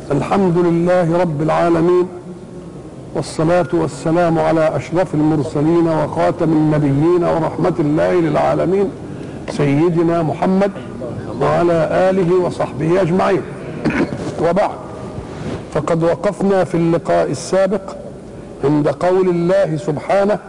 الحمد لله رب العالمين والصلاة والسلام على أشرف المرسلين وخاتم النبيين ورحمة الله للعالمين سيدنا محمد وعلى آله وصحبه أجمعين وبعد فقد وقفنا في اللقاء السابق عند قول الله سبحانه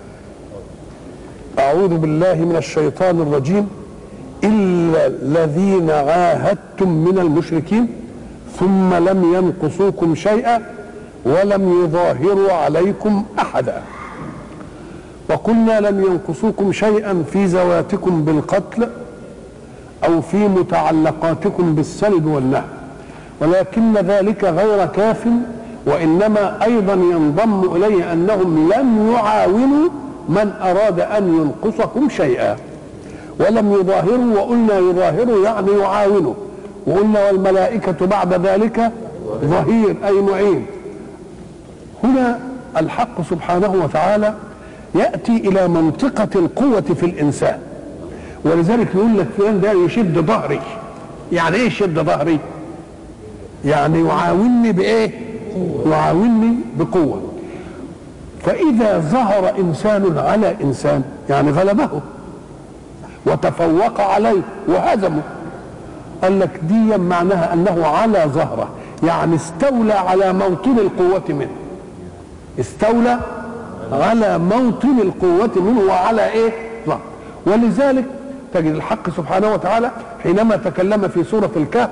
أعوذ بالله من الشيطان الرجيم إلا الذين عاهدتم من المشركين ثم لم ينقصوكم شيئا ولم يظاهروا عليكم أحدا وقلنا لم ينقصوكم شيئا في زواتكم بالقتل أو في متعلقاتكم بالسلب والنهب ولكن ذلك غير كاف وإنما أيضا ينضم إليه أنهم لم يعاونوا من أراد أن ينقصكم شيئا ولم يظاهروا وقلنا يظاهروا يعني يعاونوا وقلنا والملائكة بعد ذلك ظهير أي معين هنا الحق سبحانه وتعالى يأتي إلى منطقة القوة في الإنسان ولذلك يقول لك فلان ده يشد ظهري يعني ايه يشد ظهري يعني يعاونني بايه يعاونني بقوه فاذا ظهر انسان على انسان يعني غلبه وتفوق عليه وهزمه قال لك دي معناها انه على ظهره يعني استولى على موطن القوه منه استولى على موطن القوه منه وعلى ايه ظهر ولذلك تجد الحق سبحانه وتعالى حينما تكلم في سورة الكهف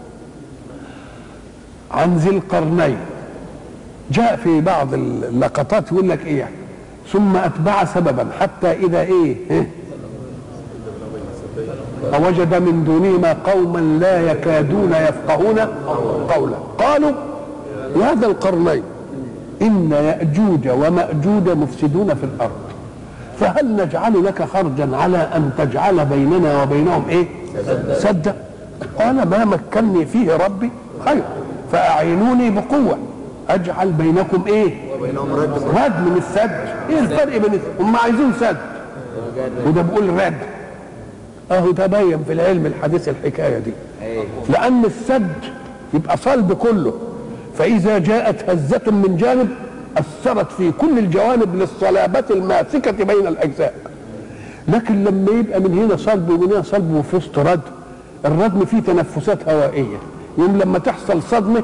عن ذي القرنين جاء في بعض اللقطات يقول لك ايه ثم اتبع سببا حتى اذا ايه, إيه؟ فوجد من دونهما قوما لا يكادون يفقهون قولا قالوا يا ذا القرنين ان ياجوج وماجوج مفسدون في الارض فهل نجعل لك خرجا على ان تجعل بيننا وبينهم ايه سدا قال ما مكني فيه ربي خير فاعينوني بقوه اجعل بينكم ايه ردم من السد ايه الفرق بين هم عايزين سد وده بيقول رد اهو تبين في العلم الحديث الحكايه دي لان السد يبقى صلب كله فاذا جاءت هزه من جانب أثرت في كل الجوانب للصلابة الماسكة بين الأجزاء لكن لما يبقى من هنا صلب ومن هنا صلب وفي وسط ردم الردم فيه تنفسات هوائية يوم لما تحصل صدمة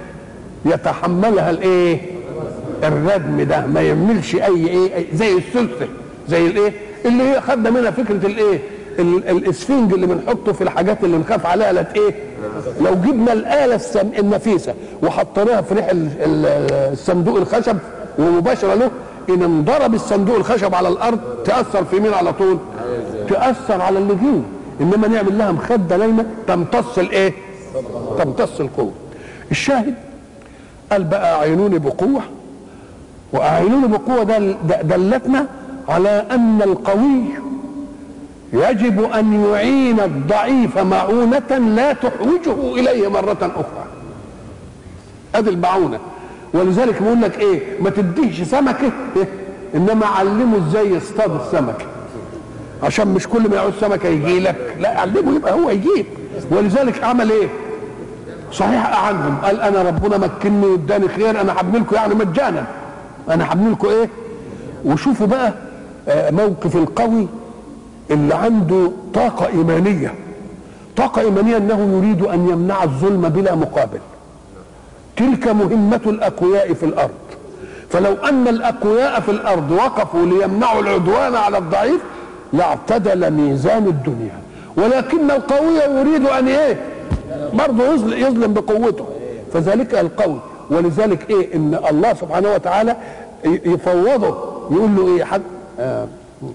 يتحملها الايه الردم ده ما يملش اي ايه زي السلسل زي الايه اللي هي خدنا منها فكره الايه الاسفنج اللي بنحطه في الحاجات اللي نخاف عليها لت ايه لو جبنا الاله السم النفيسه وحطيناها في ريح الصندوق الخشب ومباشره له ان انضرب الصندوق الخشب على الارض تاثر في مين على طول تاثر على اللي جوه انما نعمل لها مخده لينه تمتص الايه تمتص القوه الشاهد قال بقى اعينوني بقوه واعينوني بقوه ده دلتنا على ان القوي يجب ان يعين الضعيف معونه لا تحوجه اليه مره اخرى ادي المعونه ولذلك بيقول لك ايه ما تديش سمكه إيه؟ انما علمه ازاي يصطاد السمكه عشان مش كل ما يعوز سمكه يجي لك لا علمه يبقى هو يجيب ولذلك عمل ايه صحيح عنهم قال انا ربنا مكني واداني خير انا هبني لكم يعني مجانا انا هبني لكم ايه وشوفوا بقى موقف القوي اللي عنده طاقة إيمانية طاقة إيمانية أنه يريد أن يمنع الظلم بلا مقابل تلك مهمة الأقوياء في الأرض فلو أن الأقوياء في الأرض وقفوا ليمنعوا العدوان على الضعيف لاعتدل ميزان الدنيا ولكن القوي يريد أن إيه برضه يظلم بقوته فذلك القوي ولذلك إيه إن الله سبحانه وتعالى يفوضه يقول له إيه حد آه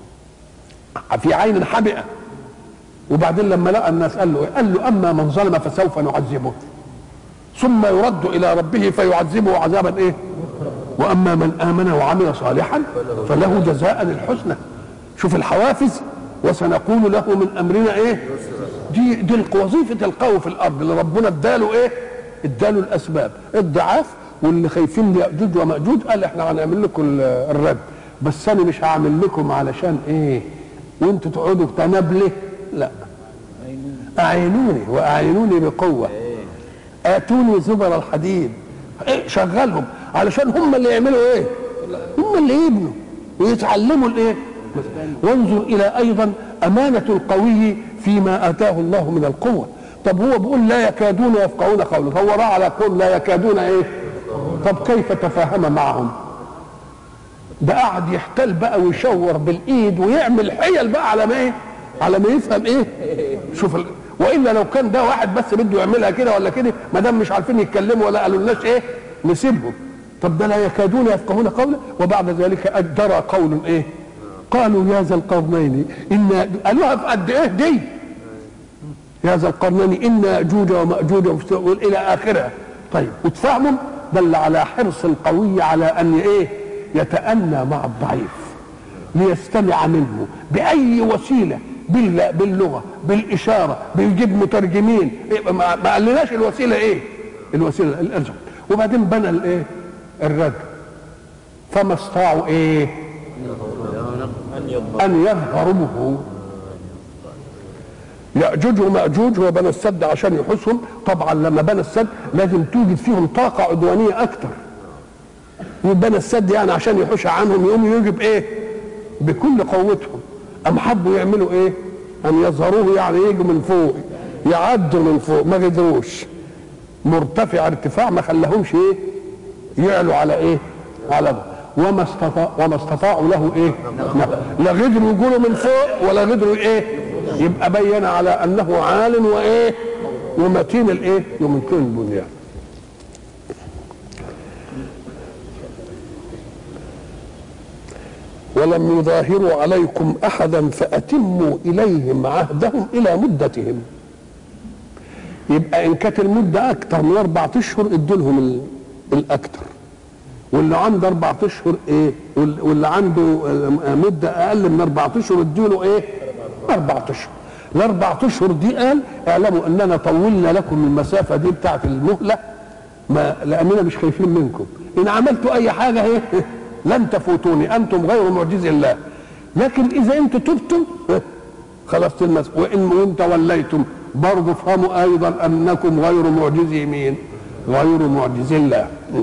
في عين حمئة وبعدين لما لقى الناس قال له قال له اما من ظلم فسوف نعذبه ثم يرد الى ربه فيعذبه عذابا ايه واما من امن وعمل صالحا فله جزاء الحسنى شوف الحوافز وسنقول له من امرنا ايه دي دي وظيفه القوي في الارض اللي ربنا اداله ايه اداله الاسباب الضعاف واللي خايفين ياجوج وماجوج قال احنا هنعمل لكم الرد بس انا مش هعمل لكم علشان ايه وانتوا تقعدوا تنابله لا اعينوني واعينوني بقوه اتوني زبر الحديد إيه شغلهم علشان هم اللي يعملوا ايه هم اللي يبنوا ويتعلموا الايه وانظر الى ايضا امانه القوي فيما اتاه الله من القوه طب هو بيقول لا يكادون يفقهون قولا هو راى على قول لا يكادون ايه طب كيف تفاهم معهم ده قعد يحتل بقى ويشور بالايد ويعمل حيل بقى على ما ايه على ما يفهم ايه شوف ال... والا لو كان ده واحد بس بده يعملها كده ولا كده ما دام مش عارفين يتكلموا ولا قالوا لناش ايه نسيبهم طب ده لا يكادون يفقهون قولا وبعد ذلك اجدر قول ايه قالوا يا ذا القرنين ان قالوها في قد ايه دي يا ذا القرنين ان ياجوج وماجوج الى اخرها طيب وتفهموا دل على حرص القوي على ان ايه يتأنى مع الضعيف ليستمع منه بأي وسيلة باللغة بالإشارة بيجيب مترجمين ما قالناش الوسيلة إيه الوسيلة الأرجل وبعدين بنى الإيه الرد فما استطاعوا إيه أن يظهروه يأجوج ومأجوج هو بنى السد عشان يحوسهم طبعا لما بنى السد لازم توجد فيهم طاقة عدوانية أكثر يبنى السد يعني عشان يحوش عنهم يقوم يجب ايه بكل قوتهم ام حبوا يعملوا ايه ان يظهروه يعني يجوا من فوق يعدوا من فوق ما قدروش مرتفع ارتفاع ما خلاهمش ايه يعلوا على ايه على ده وما استطاع وما استطاعوا له ايه لا قدروا يقولوا من فوق ولا قدروا ايه يبقى بين على انه عال وايه ومتين الايه ومتين البنيان ولم يظاهروا عليكم احدا فاتموا اليهم عهدهم الى مدتهم يبقى ان كانت المده اكثر من اربعة اشهر ادوا لهم الاكثر واللي عنده اربعة اشهر ايه واللي عنده مده اقل من اربعة اشهر ادوا له ايه اربعة اشهر الاربعة اشهر دي قال اعلموا اننا طولنا لكم المسافه دي بتاعت المهله ما لاننا مش خايفين منكم ان عملتوا اي حاجه ايه لن تفوتوني انتم غير معجز الله لكن اذا انتم تبتم خلاص تلمس وان وان توليتم برضه افهموا ايضا انكم غير معجزي مين غير معجز الله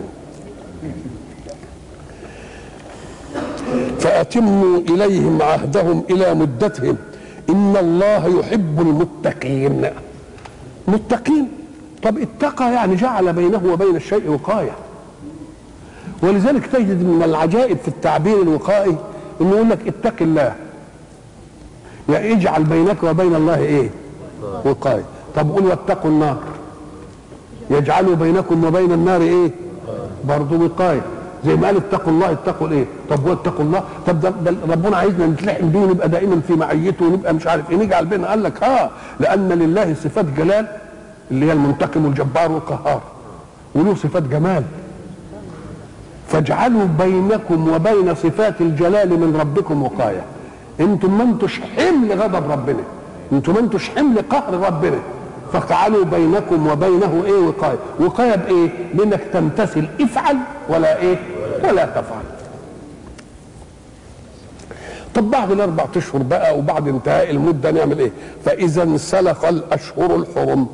فاتموا اليهم عهدهم الى مدتهم ان الله يحب المتقين متقين طب اتقى يعني جعل بينه وبين الشيء وقايه ولذلك تجد من العجائب في التعبير الوقائي انه يقول لك اتق الله يعني اجعل بينك وبين الله ايه وقايه طب قول واتقوا النار يجعلوا بينكم وبين النار ايه برضه وقايه زي ما قال اتقوا الله اتقوا الايه طب هو اتقوا الله طب ده, ده ربنا عايزنا نتلحم بيه ونبقى دائما في معيته ونبقى مش عارف ايه نجعل بيننا قال لك اه لان لله صفات جلال اللي هي المنتقم والجبار والقهار وله صفات جمال فاجعلوا بينكم وبين صفات الجلال من ربكم وقايه انتم ما انتوش حمل غضب ربنا انتم ما انتوش حمل قهر ربنا فاجعلوا بينكم وبينه ايه وقايه وقايه بايه بانك تمتثل افعل ولا ايه ولا تفعل طب بعد الاربع اشهر بقى وبعد انتهاء المده نعمل ايه فاذا انسلخ الاشهر الحرم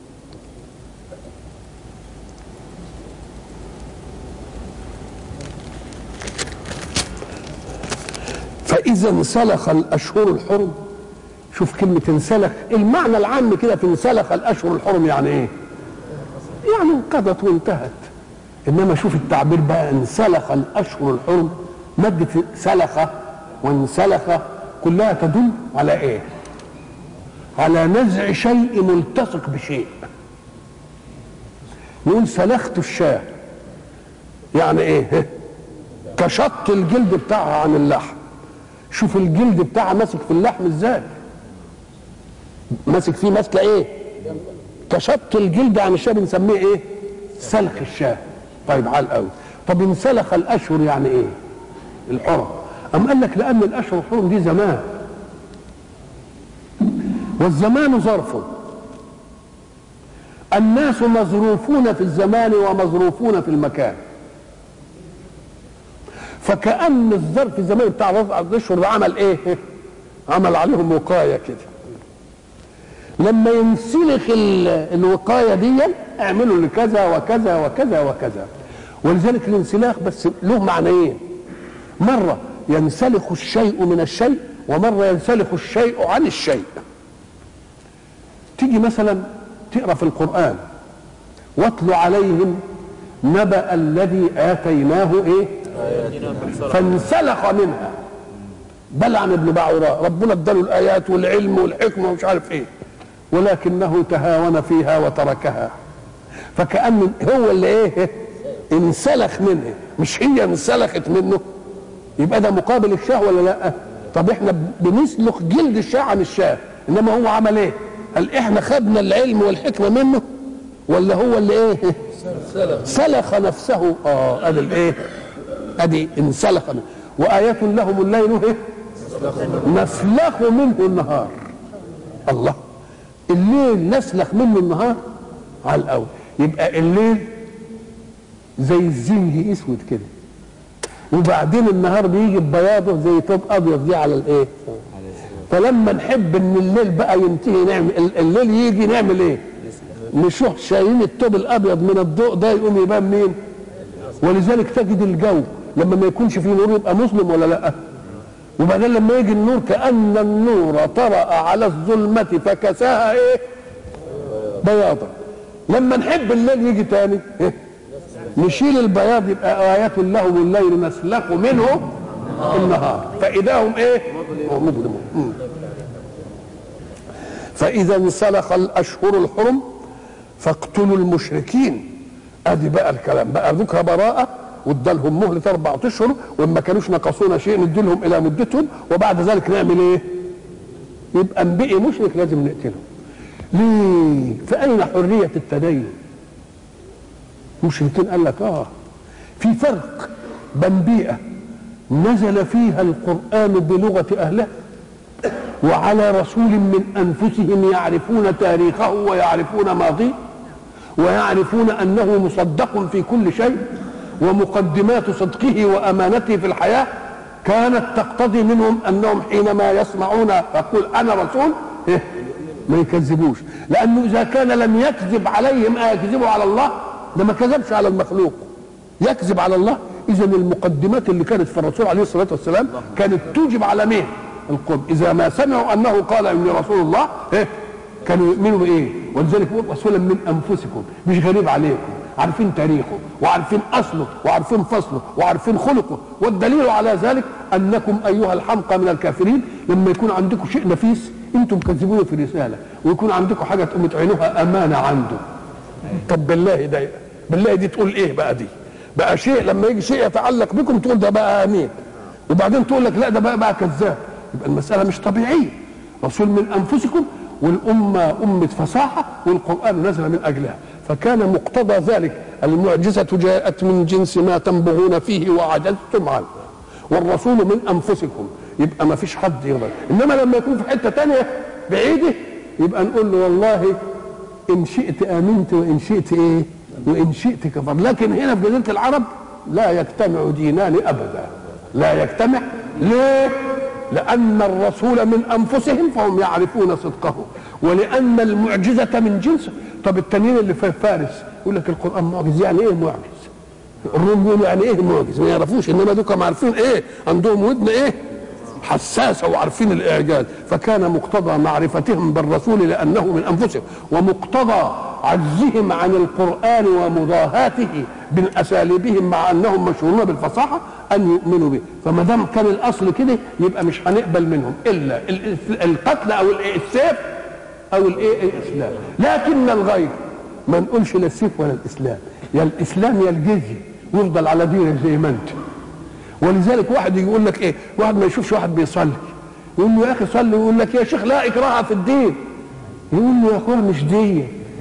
فإذا انسلخ الأشهر الحرم شوف كلمة انسلخ المعنى العام كده في انسلخ الأشهر الحرم يعني إيه؟ يعني انقضت وانتهت إنما شوف التعبير بقى انسلخ الأشهر الحرم مادة سلخ وانسلخ كلها تدل على إيه؟ على نزع شيء ملتصق بشيء نقول سلخت الشاة يعني ايه كشط الجلد بتاعها عن اللحم شوف الجلد بتاعها ماسك في اللحم ازاي ماسك فيه ماسكه ايه كشط الجلد عن الشاه بنسميه ايه سلخ الشاه طيب عال قوي طب انسلخ الاشهر يعني ايه الحرم ام قال لك لان الاشهر الحرم دي زمان والزمان ظرف الناس مظروفون في الزمان ومظروفون في المكان فكأن الظرف الزماني بتاع الاشهر ده عمل ايه؟ عمل عليهم وقايه كده لما ينسلخ ال- الوقايه دي اعملوا لكذا وكذا وكذا وكذا ولذلك الانسلاخ بس له معنيين مره ينسلخ الشيء من الشيء ومره ينسلخ الشيء عن الشيء تيجي مثلا تقرا في القران واتل عليهم نبأ الذي آتيناه إيه؟ فانسلخ منها بلعن ابن بعوراء ربنا اداله الآيات والعلم والحكمة ومش عارف إيه ولكنه تهاون فيها وتركها فكأن هو اللي إيه انسلخ منه مش هي انسلخت منه يبقى ده مقابل الشاه ولا لا طب احنا بنسلخ جلد الشاه عن الشاه انما هو عمل ايه هل احنا خدنا العلم والحكمه منه ولا هو اللي ايه سلخ نفسه اه ادي الايه ادي انسلخ منه وآية لهم الليل ايه نسلخ منه النهار الله الليل نسلخ منه النهار على الاول يبقى الليل زي الزنج اسود كده وبعدين النهار بيجي ببياضه زي ثوب ابيض دي على الايه فلما نحب ان الليل بقى ينتهي نعمل الليل يجي نعمل ايه نشوح شايلين الثوب الابيض من الضوء ده يقوم يبان مين ولذلك تجد الجو لما ما يكونش فيه نور يبقى مظلم ولا لا وبعدين لما يجي النور كأن النور طرأ على الظلمة فكساها ايه بياضا لما نحب الليل يجي تاني إيه؟ نشيل البياض يبقى آيات لهم الليل نسلخ منه النهار فإذا هم ايه مظلمون مم. فإذا انسلخ الأشهر الحرم فاقتلوا المشركين ادي بقى الكلام بقى ذكر براءة وادالهم مهلة أربعة أشهر وإما كانوش نقصونا شيء نديلهم إلى مدتهم وبعد ذلك نعمل إيه؟ يبقى بقي مشرك لازم نقتله. ليه؟ فأين حرية التدين؟ المشركين قال لك آه في فرق بين بيئة نزل فيها القرآن بلغة أهلها وعلى رسول من أنفسهم يعرفون تاريخه ويعرفون ماضيه ويعرفون أنه مصدق في كل شيء ومقدمات صدقه وأمانته في الحياة كانت تقتضي منهم أنهم حينما يسمعون يقول أنا رسول إيه؟ ما يكذبوش لأنه إذا كان لم يكذب عليهم أيكذب على الله ده ما كذبش على المخلوق يكذب على الله إذا المقدمات اللي كانت في الرسول عليه الصلاة والسلام كانت توجب على مين؟ القوم إذا ما سمعوا أنه قال إني رسول الله إيه؟ كانوا يؤمنوا بايه ولذلك يقول رسولا من انفسكم مش غريب عليكم عارفين تاريخه وعارفين اصله وعارفين فصله وعارفين خلقه والدليل على ذلك انكم ايها الحمقى من الكافرين لما يكون عندكم شيء نفيس انتم كذبونه في رساله ويكون عندكم حاجه تقوموا تعينوها امانه عنده طب بالله ده بالله دي تقول ايه بقى دي بقى شيء لما يجي شيء يتعلق بكم تقول ده بقى امين وبعدين تقول لك لا ده بقى بقى كذاب يبقى المساله مش طبيعيه رسول من انفسكم والأمة أمة فصاحة والقرآن نزل من أجلها فكان مقتضى ذلك المعجزة جاءت من جنس ما تنبغون فيه وعجزتم عنه والرسول من أنفسكم يبقى ما فيش حد يقدر إنما لما يكون في حتة تانية بعيدة يبقى نقول له والله إن شئت آمنت وإن شئت إيه وإن شئت كفر لكن هنا في جزيرة العرب لا يجتمع دينان أبدا لا يجتمع ليه لأن الرسول من أنفسهم فهم يعرفون صدقه ولأن المعجزة من جنسه طب التانيين اللي في فارس يقول لك القرآن معجز يعني إيه معجز الروم يقولوا يعني إيه معجز ما يعرفوش إنما دوكم عارفين إيه عندهم ودن إيه حساسة وعارفين الإعجاز فكان مقتضى معرفتهم بالرسول لأنه من أنفسهم ومقتضى عجزهم عن القرآن ومضاهاته بأساليبهم مع أنهم مشهورون بالفصاحة أن يؤمنوا به فما دام كان الأصل كده يبقى مش هنقبل منهم إلا القتل أو السيف أو الإيه الإسلام لكن الغير ما نقولش لا السيف ولا الإسلام يا الإسلام يا الجزية وافضل على دينك زي ما أنت ولذلك واحد يقول لك ايه واحد ما يشوفش واحد بيصلي يقول له يا اخي صلي يقول لك يا شيخ لا اكراه في الدين يقول له يا اخويا مش دي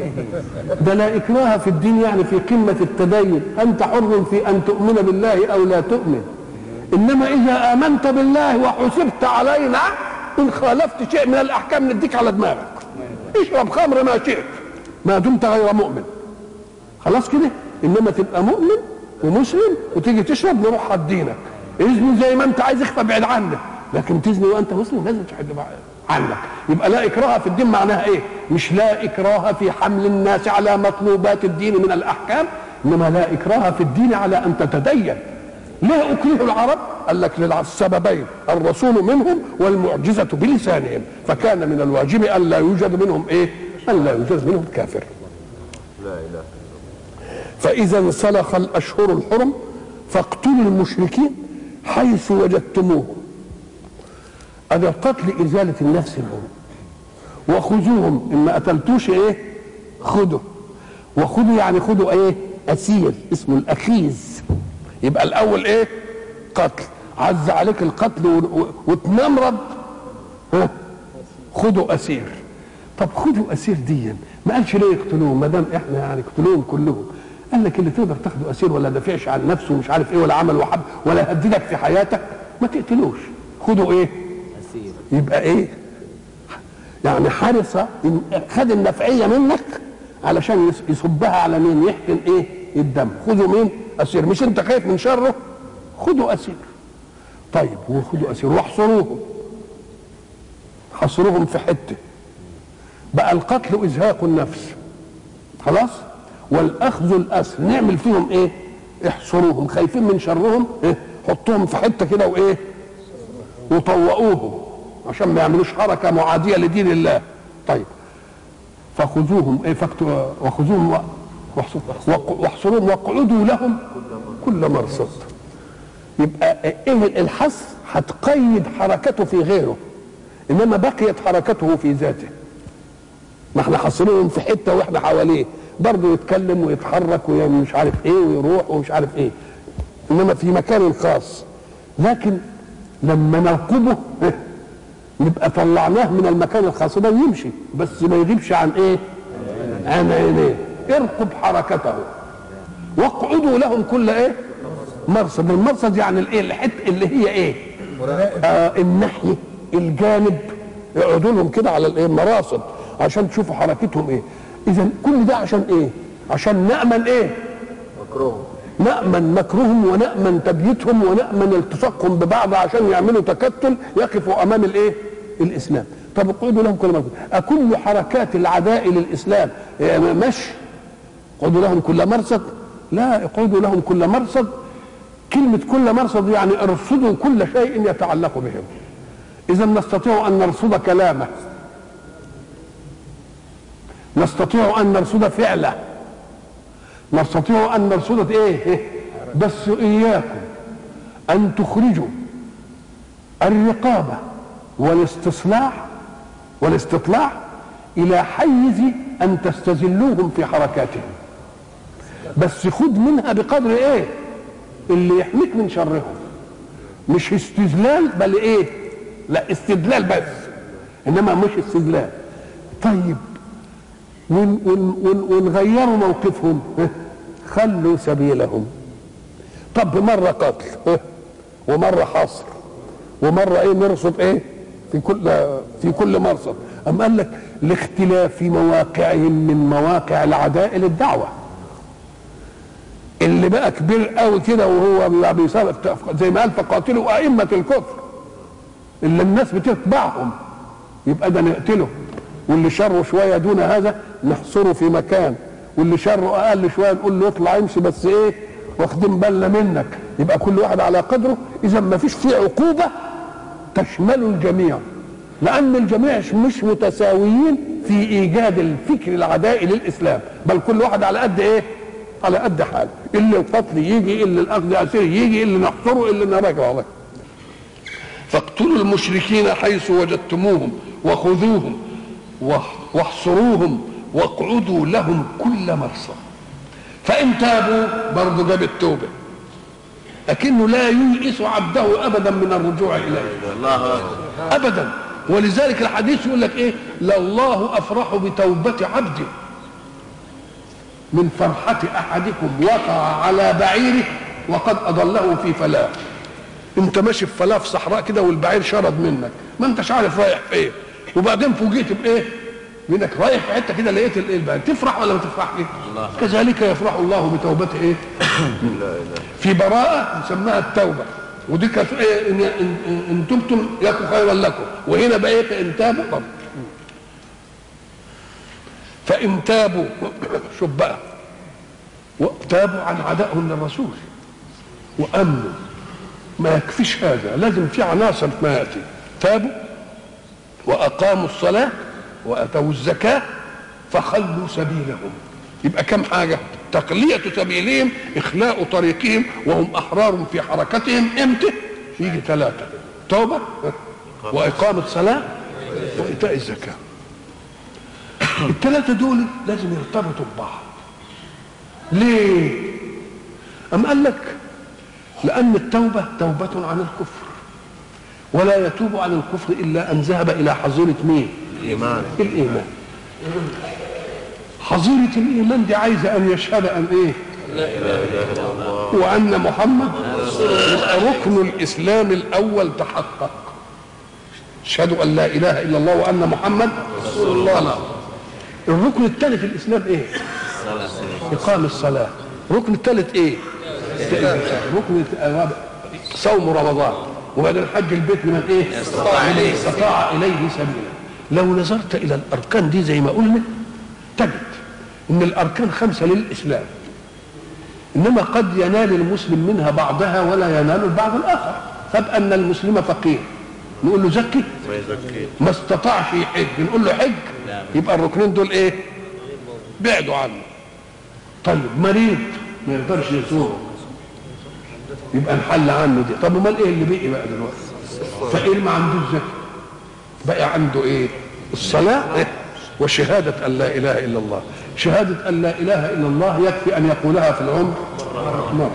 ده لا اكراه في الدين يعني في قمه التدين انت حر في ان تؤمن بالله او لا تؤمن انما اذا امنت بالله وحسبت علينا ان خالفت شيء من الاحكام نديك على دماغك اشرب خمر ما شئت ما دمت غير مؤمن خلاص كده انما تبقى مؤمن ومسلم وتيجي تشرب نروح على دينك اذني زي ما انت عايز اخفى بعيد عنك لكن تزني وانت مسلم لازم تحد عنك يبقى لا اكراه في الدين معناها ايه مش لا اكراه في حمل الناس على مطلوبات الدين من الاحكام انما لا اكراه في الدين على ان تتدين ليه اكره العرب قال لك للسببين الرسول منهم والمعجزه بلسانهم فكان من الواجب ان لا يوجد منهم ايه ان لا يوجد منهم كافر لا اله فإذا انسلخ الأشهر الحرم فاقتلوا المشركين حيث وجدتموهم هذا القتل إزالة النفس منهم وخذوهم إن ما قتلتوش إيه خذوا وخذوا يعني خذوا إيه أسير اسمه الأخيز يبقى الأول إيه قتل عز عليك القتل و- و- وتنمرض ها خذوا أسير طب خذوا أسير ديا ما قالش ليه يقتلوهم ما دام احنا يعني اقتلوهم كلهم قال لك اللي تقدر تاخده اسير ولا دافعش عن نفسه ومش عارف ايه ولا عمل وحب ولا يهددك في حياتك ما تقتلوش خدوا ايه اسير يبقى ايه يعني حرص إن خد النفعيه منك علشان يس- يصبها على مين يحقن ايه الدم خذوا مين اسير مش انت خايف من شره خذوا اسير طيب وخذوا اسير واحصروهم حصرهم في حته بقى القتل ازهاق النفس خلاص والاخذ الاسر نعمل فيهم ايه احصروهم خايفين من شرهم إيه؟ حطوهم في حته كده وايه وطوقوهم عشان ما يعملوش حركه معاديه لدين الله طيب فخذوهم ايه فاكتوا وخذوهم و- واحصر- وق- واحصروهم واقعدوا لهم كل مرصد يبقى ايه الحصر هتقيد حركته في غيره انما بقيت حركته في ذاته ما احنا حاصرينهم في حته واحنا حواليه برضه يتكلم ويتحرك ومش عارف ايه ويروح ومش عارف ايه انما في مكان خاص لكن لما نرقبه نبقى طلعناه من المكان الخاص ده ويمشي بس ما يغيبش عن ايه عن عينيه ارقب حركته واقعدوا لهم كل ايه مرصد المرصد يعني الايه الحته اللي هي ايه آه الناحيه الجانب يقعدوا لهم كده على الايه المراصد عشان تشوفوا حركتهم ايه اذا كل ده عشان ايه عشان نامن ايه مكروه نأمن مكرهم ونأمن تبييتهم ونأمن التصاقهم ببعض عشان يعملوا تكتل يقفوا أمام الإيه؟ الإسلام طب اقعدوا لهم كل مرة أكل حركات العداء للإسلام إيه، مشي اقعدوا لهم كل مرصد لا اقعدوا لهم كل مرصد كلمة كل مرصد يعني ارصدوا كل شيء يتعلق بهم إذا نستطيع أن نرصد كلامه نستطيع أن نرصد فعله نستطيع ان نرصد ايه إيه؟ بس اياكم ان تخرجوا الرقابه والاستصلاح والاستطلاع الى حيز ان تستذلوهم في حركاتهم بس خد منها بقدر ايه اللي يحميك من شرهم مش استذلال بل ايه لا استدلال بس انما مش استدلال طيب ون ون ون ونغيروا موقفهم ها؟ خلوا سبيلهم طب مرة قتل ها؟ ومرة حصر ومرة ايه نرصد ايه في كل في كل مرصد أم قال لك لاختلاف مواقعهم من مواقع العداء للدعوة اللي بقى كبير قوي كده وهو بيبقى بيصاب زي ما قال فقاتلوا أئمة الكفر اللي الناس بتتبعهم يبقى ده نقتله واللي شره شويه دون هذا نحصره في مكان واللي شره اقل شويه نقول له اطلع امشي بس ايه واخدين بالنا منك يبقى كل واحد على قدره اذا ما فيش فيه عقوبه تشمل الجميع لان الجميع مش متساويين في ايجاد الفكر العدائي للاسلام بل كل واحد على قد ايه على قد حاله اللي القتل يجي اللي الاخذ اسير يجي اللي نحصره اللي نراجع الله فاقتلوا المشركين حيث وجدتموهم وخذوهم واح- واحصروهم واقعدوا لهم كل مرصد فان تابوا برضه جاب التوبه لكنه لا ييئس عبده ابدا من الرجوع اليه الله اكبر ابدا ولذلك الحديث يقول لك ايه لله افرح بتوبه عبده من فرحة أحدكم وقع على بعيره وقد أضله في فلاة أنت ماشي في فلاة في صحراء كده والبعير شرد منك ما أنتش عارف رايح فين وبعدين فوجئت بإيه؟ منك رايح في حتة كده لقيت الإيه البعير تفرح ولا ما تفرحش؟ الله. كذلك يفرح الله بتوبة إيه؟ لا اله في براءة نسميها التوبة ودي كانت ايه ان ان, إن, إن تبتم يكن خيرا لكم وهنا بقى ايه فان تابوا طب فان تابوا شوف بقى وتابوا عن عدائهم للرسول وامنوا ما يكفيش هذا لازم في عناصر ما ياتي تابوا واقاموا الصلاه واتوا الزكاه فخلوا سبيلهم يبقى كم حاجه تقليه سبيلهم اخلاء طريقهم وهم احرار في حركتهم امتى يجي ثلاثه توبه واقامه صلاه وايتاء الزكاه الثلاثه دول لازم يرتبطوا ببعض ليه أم قال لك لأن التوبة توبة عن الكفر ولا يتوب عن الكفر إلا أن ذهب إلى حظيرة مين الإيمان الإيمان حظيرة الإيمان دي عايزة أن يشهد أن إيه لا إله إلا الله وأن محمد يبقى ركن الإسلام الأول تحقق اشهدوا أن لا إله إلا الله وأن محمد رسول الله الركن الثاني في الإسلام إيه إقام الصلاة الركن الثالث إيه ركن الرابع صوم رمضان وبعدين حج البيت لمن إيه استطاع إليه استطاع إليه سبيلا لو نظرت إلى الأركان دي زي ما قلنا تجد إن الأركان خمسة للإسلام انما قد ينال المسلم منها بعضها ولا ينال البعض الاخر فبقى ان المسلم فقير نقول له زكي ويزكي ما استطاعش يحج نقول له حج يبقى الركنين دول ايه بعدوا عنه طيب مريض ما يقدرش يصوم يبقى نحل عنه دي طب امال ايه اللي بقي بقى دلوقتي فقير ما عندوش زكي بقى عنده ايه الصلاه إيه؟ وشهاده ان لا اله الا الله شهاده ان لا اله الا الله يكفي ان يقولها في العمر مره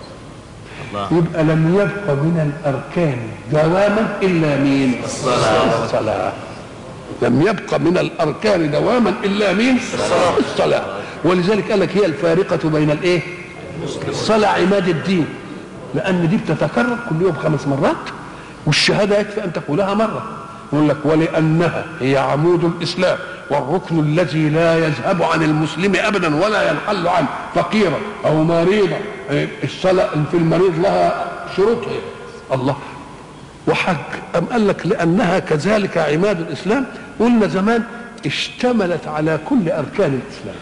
يبقى لم يبق من الاركان دواما الا مين الصلاه الصلاه لم يبق من الاركان دواما الا مين الصلاه الصلاه ولذلك قال لك هي الفارقه بين الايه الصلاه عماد الدين لان دي بتتكرر كل يوم خمس مرات والشهاده يكفي ان تقولها مره يقول لك ولانها هي عمود الاسلام والركن الذي لا يذهب عن المسلم ابدا ولا ينحل عنه فقيرا او مريضا إيه، الصلاه في المريض لها شروطها الله وحج أم قال لك لأنها كذلك عماد الإسلام قلنا زمان اشتملت على كل أركان الإسلام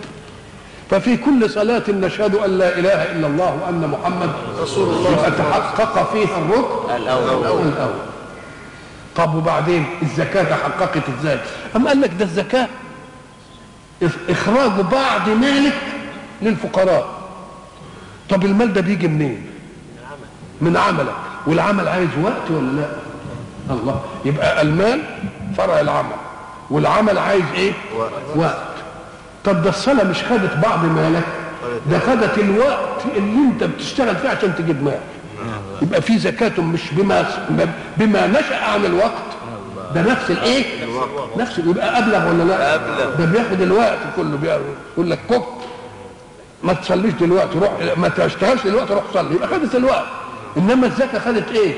ففي كل صلاة نشهد أن لا إله إلا الله وأن محمد رسول الله يبقى تحقق فيها الركن الأول الأول طب وبعدين الزكاة تحققت ازاي؟ أم قال لك ده الزكاة إخ- إخراج بعض مالك للفقراء طب المال ده بيجي منين؟ من عملك والعمل عايز وقت ولا لا؟ الله يبقى المال فرع العمل والعمل عايز ايه؟ وقت. وقت طب ده الصلاة مش خدت بعض مالك ده خدت الوقت اللي انت بتشتغل فيه عشان تجيب مال يبقى في زكاة مش بما بما نشأ عن الوقت ده نفس الايه؟ نفس يبقى ابلغ ولا لا؟ أبلغ. ده بياخد الوقت كله بياخد يقول لك كف ما تصليش دلوقتي روح ما تشتغلش دلوقتي روح صلي يبقى خدت الوقت انما الزكاة خدت ايه؟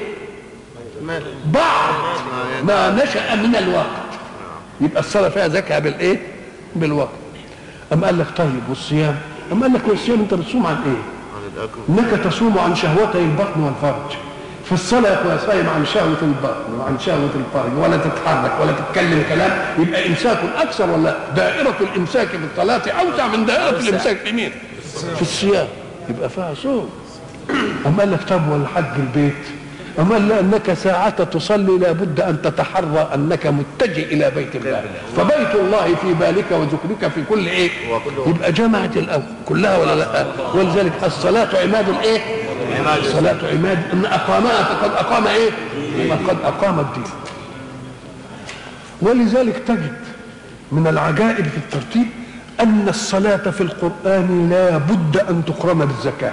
بعض ما نشأ من الوقت يبقى الصلاة فيها زكاة بالايه؟ بالوقت أم قال لك طيب والصيام؟ أم قال لك والصيام أنت بتصوم عن إيه؟ عن الأكل انك تصوم عن شهوتي البطن والفرج في الصلاة يا أخويا صايم عن شهوة البطن وعن شهوة الفرج ولا تتحرك ولا تتكلم كلام يبقى إمساك أكثر ولا دائرة الإمساك في الصلاة أوسع من دائرة الإمساك في مين؟ في الصيام يبقى فيها صوم أما قال لك طب والحج البيت أما قال لأنك ساعة تصلي لابد أن تتحرى أنك متجه إلى بيت الله فبيت الله في بالك وذكرك في كل إيه يبقى جمعت الأول كلها ولا لا ولذلك الصلاة عماد الإيه الصلاة عماد إن أقامها فقد أقام إيه فقد أقام الدين ولذلك تجد من العجائب في الترتيب أن الصلاة في القرآن لا بد أن تقرن بالزكاة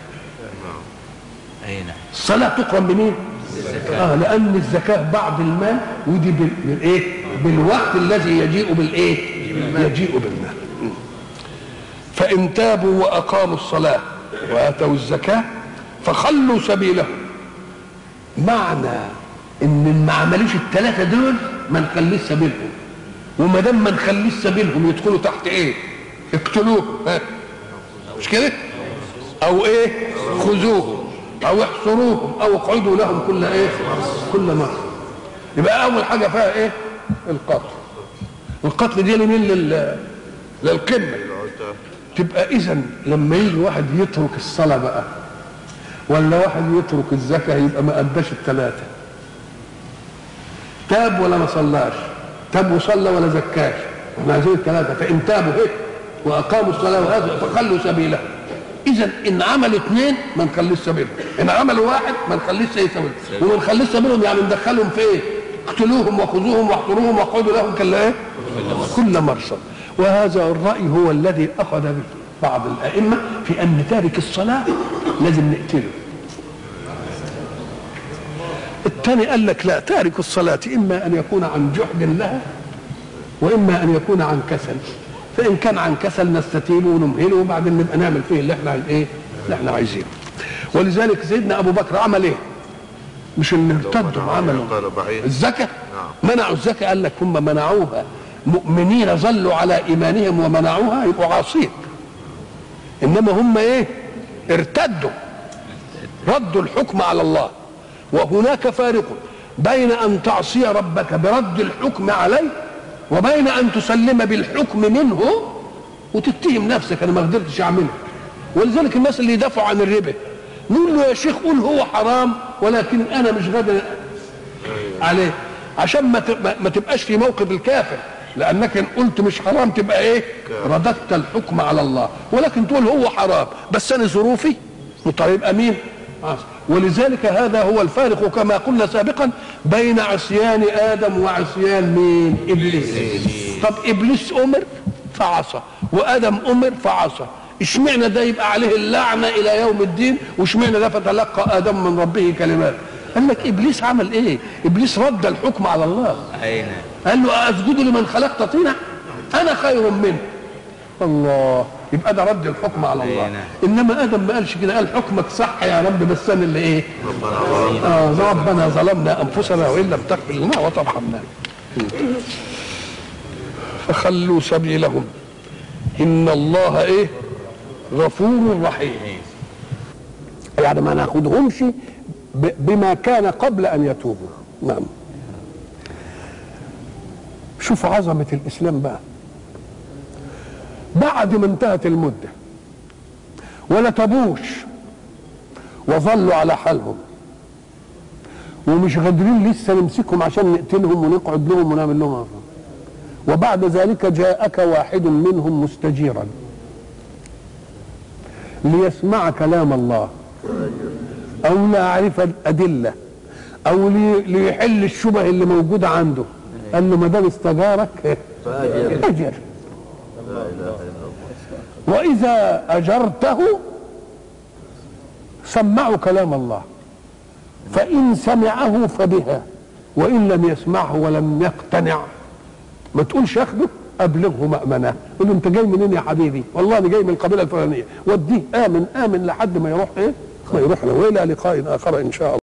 أي نعم الصلاة تقرن بمين؟ اه لأن الزكاة بعض المال ودي بال- بالايه؟ بالوقت الذي يجيء بالايه؟ يجيء بالمال. فإن تابوا وأقاموا الصلاة وآتوا الزكاة فخلوا سبيلهم. معنى إن ما عملوش الثلاثة دول ما نخليش سبيلهم. وما دام ما نخليش سبيلهم يدخلوا تحت إيه؟ اقتلوه ها؟ مش كده؟ أو إيه؟ خذوه او احصروهم او اقعدوا لهم كل ايه كل مره يبقى اول حاجه فيها ايه القتل القتل دي لمين لل للقمه تبقى اذا لما يجي واحد يترك الصلاه بقى ولا واحد يترك الزكاه يبقى ما اداش الثلاثه تاب ولا ما صلاش تاب وصلى ولا زكاش احنا عايزين الثلاثه فان تابوا هيك واقاموا الصلاه واتوا فخلوا سبيله اذا ان عملوا اثنين ما نخليش سبيلهم ان عملوا واحد ما نخليش ايه سبيلهم وما نخليش سبيلهم يعني ندخلهم في ايه اقتلوهم وخذوهم واحصروهم واقعدوا لهم كلا ايه كل مرصد وهذا الراي هو الذي اخذ به بعض الائمه في ان تارك الصلاه لازم نقتله الثاني قال لك لا تارك الصلاة إما أن يكون عن جحد لها وإما أن يكون عن كسل فإن كان عن كسل نستتيبه ونمهله وبعدين نبقى نعمل فيه اللي احنا ايه اللي احنا عايزينه ولذلك سيدنا أبو بكر عمل ايه مش اللي ارتدوا عملوا قال بعيد الزكاة منعوا الزكاة قال لك هم منعوها مؤمنين ظلوا على إيمانهم ومنعوها يبقوا عاصين إنما هم إيه ارتدوا ردوا الحكم على الله وهناك فارق بين أن تعصي ربك برد الحكم عليه وبين أن تسلم بالحكم منه وتتهم نفسك أنا ما قدرتش أعملها ولذلك الناس اللي يدافعوا عن الربا نقول له يا شيخ قول هو حرام ولكن أنا مش قادر عليه عشان ما ت- ما- ما تبقاش في موقف الكافر لانك ان قلت مش حرام تبقى ايه رددت الحكم على الله ولكن تقول هو حرام بس انا ظروفي طيب يبقى مين عاصي. ولذلك هذا هو الفارق كما قلنا سابقا بين عصيان ادم وعصيان مين ابليس طب ابليس امر فعصى وادم امر فعصى اشمعنى ده يبقى عليه اللعنه الى يوم الدين واشمعنى ده فتلقى ادم من ربه كلمات قال لك ابليس عمل ايه ابليس رد الحكم على الله أين قال له اسجد لمن خلقت طينا انا خير منه الله يبقى ده رد الحكم على الله أي نعم. انما ادم ما قالش كده قال حكمك صح يا رب بس انا اللي ايه ربنا ظلمنا آه ربنا ظلمنا انفسنا وان لم تغفر لنا وترحمنا فخلوا سبيلهم ان الله ايه غفور رحيم يعني ما ناخدهمش ب- بما كان قبل ان يتوبوا نعم شوف عظمه الاسلام بقى بعد ما انتهت المده ولا تبوش وظلوا على حالهم ومش قادرين لسه نمسكهم عشان نقتلهم ونقعد لهم ونعمل لهم أفضل. وبعد ذلك جاءك واحد منهم مستجيرا ليسمع كلام الله او ليعرف الادله او لي- ليحل الشبه اللي موجوده عنده قال له ما دام استجارك اجر واذا اجرته سمعوا كلام الله فإن سمعه فبها وإن لم يسمعه ولم يقتنع ما تقولش اخده أبلغه مأمنة قول له أنت جاي منين يا حبيبي والله أنا جاي من القبيلة الفلانية وديه آمن آمن لحد ما يروح إيه ما يروح له وإلى لقاء آخر إن شاء الله